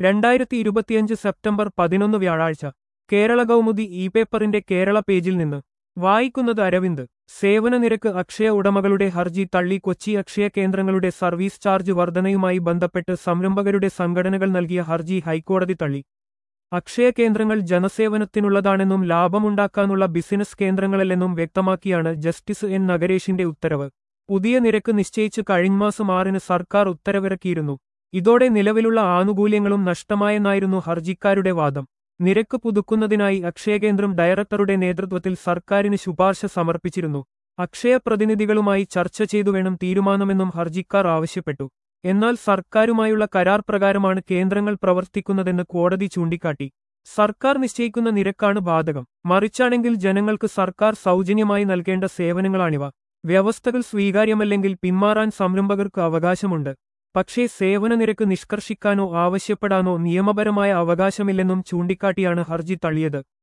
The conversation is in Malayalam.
രണ്ടായിരത്തി ഇരുപത്തിയഞ്ച് സെപ്റ്റംബർ പതിനൊന്ന് വ്യാഴാഴ്ച കേരള കൗമുദി ഇ പേപ്പറിന്റെ കേരള പേജിൽ നിന്ന് വായിക്കുന്നത് അരവിന്ദ് സേവന നിരക്ക് അക്ഷയ ഉടമകളുടെ ഹർജി തള്ളി കൊച്ചി അക്ഷയ കേന്ദ്രങ്ങളുടെ സർവീസ് ചാർജ് വർധനയുമായി ബന്ധപ്പെട്ട് സംരംഭകരുടെ സംഘടനകൾ നൽകിയ ഹർജി ഹൈക്കോടതി തള്ളി അക്ഷയ കേന്ദ്രങ്ങൾ ജനസേവനത്തിനുള്ളതാണെന്നും ലാഭമുണ്ടാക്കാനുള്ള ബിസിനസ് കേന്ദ്രങ്ങളല്ലെന്നും വ്യക്തമാക്കിയാണ് ജസ്റ്റിസ് എൻ നഗരേഷിന്റെ ഉത്തരവ് പുതിയ നിരക്ക് നിശ്ചയിച്ച് കഴിഞ്ഞമാസം ആറിന് സർക്കാർ ഉത്തരവിറക്കിയിരുന്നു ഇതോടെ നിലവിലുള്ള ആനുകൂല്യങ്ങളും നഷ്ടമായെന്നായിരുന്നു ഹർജിക്കാരുടെ വാദം നിരക്ക് പുതുക്കുന്നതിനായി അക്ഷയകേന്ദ്രം ഡയറക്ടറുടെ നേതൃത്വത്തിൽ സർക്കാരിന് ശുപാർശ സമർപ്പിച്ചിരുന്നു അക്ഷയ പ്രതിനിധികളുമായി ചർച്ച ചെയ്തു വേണം തീരുമാനമെന്നും ഹർജിക്കാർ ആവശ്യപ്പെട്ടു എന്നാൽ സർക്കാരുമായുള്ള കരാർ പ്രകാരമാണ് കേന്ദ്രങ്ങൾ പ്രവർത്തിക്കുന്നതെന്ന് കോടതി ചൂണ്ടിക്കാട്ടി സർക്കാർ നിശ്ചയിക്കുന്ന നിരക്കാണ് ബാധകം മറിച്ചാണെങ്കിൽ ജനങ്ങൾക്ക് സർക്കാർ സൗജന്യമായി നൽകേണ്ട സേവനങ്ങളാണിവ വ്യവസ്ഥകൾ സ്വീകാര്യമല്ലെങ്കിൽ പിന്മാറാൻ സംരംഭകർക്ക് അവകാശമുണ്ട് പക്ഷേ സേവന നിരക്ക് നിഷ്കർഷിക്കാനോ ആവശ്യപ്പെടാനോ നിയമപരമായ അവകാശമില്ലെന്നും ചൂണ്ടിക്കാട്ടിയാണ് ഹർജി തള്ളിയത്